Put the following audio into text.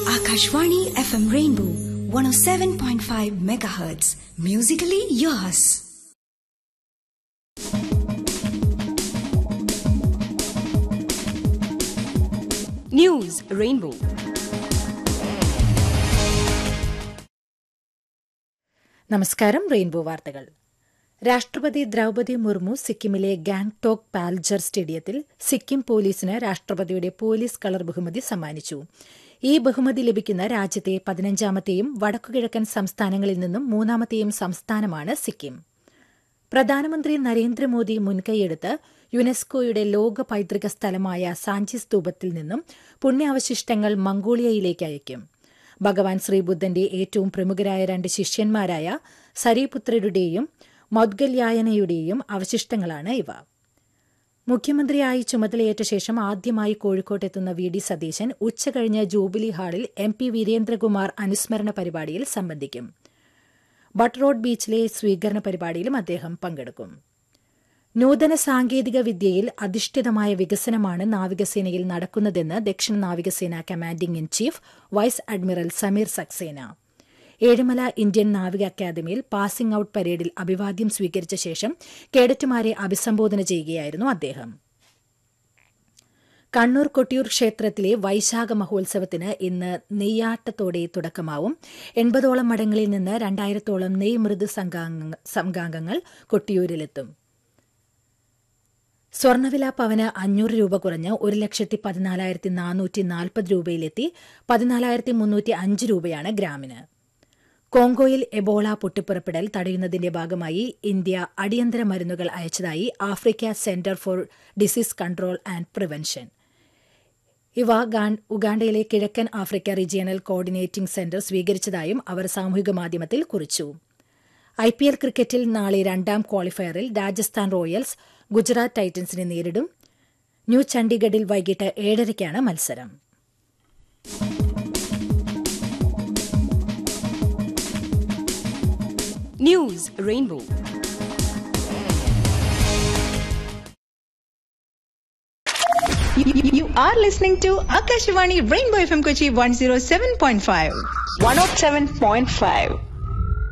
Akashvani FM Rainbow 107.5 megahertz. Musically yours. News Rainbow. നമസ്കാരം rainbow വാർത്തകൾ രാഷ്ട്രപതി ദ്രൌപതി മുർമു സിക്കിമിലെ ഗാംഗ്ടോക്ക് പാൽജർ സ്റ്റേഡിയത്തിൽ സിക്കിം പോലീസിന് രാഷ്ട്രപതിയുടെ പോലീസ് കളർ ബഹുമതി സമ്മാനിച്ചു ഈ ബഹുമതി ലഭിക്കുന്ന രാജ്യത്തെ പതിനഞ്ചാമത്തെയും വടക്കുകിഴക്കൻ സംസ്ഥാനങ്ങളിൽ നിന്നും മൂന്നാമത്തെയും സംസ്ഥാനമാണ് സിക്കിം പ്രധാനമന്ത്രി നരേന്ദ്രമോദി മുൻകൈയെടുത്ത് യുനെസ്കോയുടെ ലോക പൈതൃക സ്ഥലമായ സാഞ്ചി സ്തൂപത്തിൽ നിന്നും പുണ്യാവശിഷ്ടങ്ങൾ മംഗോളിയയിലേക്ക് അയക്കും ഭഗവാൻ ശ്രീബുദ്ധന്റെ ഏറ്റവും പ്രമുഖരായ രണ്ട് ശിഷ്യന്മാരായ സരീപുത്രരുടെയും മൗദ്ഗല്യായനയുടെയും അവശിഷ്ടങ്ങളാണ് ഇവ മുഖ്യമന്ത്രിയായി ചുമതലയേറ്റ ശേഷം ആദ്യമായി കോഴിക്കോട്ടെത്തുന്ന വി ഡി സതീശൻ ഉച്ചകഴിഞ്ഞ് ജൂബിലി ഹാളിൽ എം പി വീരേന്ദ്രകുമാർ അനുസ്മരണ പരിപാടിയിൽ സംബന്ധിക്കും ബട്ട് റോഡ് ബീച്ചിലെ സ്വീകരണ പരിപാടിയിലും അദ്ദേഹം പങ്കെടുക്കും നൂതന സാങ്കേതിക വിദ്യയിൽ അധിഷ്ഠിതമായ വികസനമാണ് നാവികസേനയിൽ നടക്കുന്നതെന്ന് ദക്ഷിണ നാവികസേന commanding in chief vice admiral Sameer Saxena Ezhimala Indian നാവിക അക്കാദമിയിൽ പാസിംഗ് ഔട്ട് പരേഡിൽ അഭിവാദ്യം സ്വീകരിച്ച ശേഷം കേഡറ്റുമാരെ അഭിസംബോധന ചെയ്യുകയായിരുന്നു അദ്ദേഹം കണ്ണൂർ കൊട്ടിയൂർ ക്ഷേത്രത്തിലെ വൈശാഖ മഹോത്സവത്തിന് ഇന്ന് നെയ്യാട്ടത്തോടെ തുടക്കമാവും എൺപതോളം മഠങ്ങളിൽ നിന്ന് രണ്ടായിരത്തോളം നെയ് മൃദു സംഘാംഗങ്ങൾ കൊട്ടിയൂരിലെത്തും സ്വർണ്ണവില പവന് അഞ്ഞൂറ് രൂപ കുറഞ്ഞ് ഒരു ലക്ഷത്തി പതിനാലായിരത്തി നാനൂറ്റി നാൽപ്പത് രൂപയിലെത്തി പതിനാലായിരത്തി മുന്നൂറ്റി അഞ്ച് രൂപയാണ് ഗ്രാമിന് കോങ്കോയിൽ എബോള പൊട്ടിപ്പുറപ്പെടൽ തടയുന്നതിന്റെ ഭാഗമായി ഇന്ത്യ അടിയന്തര മരുന്നുകൾ അയച്ചതായി Africa centre for disease control and prevention ഇവ ഉഗാണ്ടയിലെ കിഴക്കൻ ആഫ്രിക്ക റീജിയണൽ കോർഡിനേറ്റിംഗ് സെന്റർ സ്വീകരിച്ചതായും അവർ സാമൂഹിക മാധ്യമത്തിൽ കുറിച്ചു ഐ പി എൽ ക്രിക്കറ്റിൽ നാളെ രണ്ടാം ക്വാളിഫയറിൽ രാജസ്ഥാൻ റോയൽസ് ഗുജറാത്ത് ടൈറ്റൻസിനെ നേരിടും ന്യൂ ചണ്ഡീഗഡിൽ വൈകിട്ട് ഏഴരയ്ക്കാണ് മത്സരം News Rainbow. You, you- you are listening to Akashvani Rainbow FM Kochi 107.5. 107.5.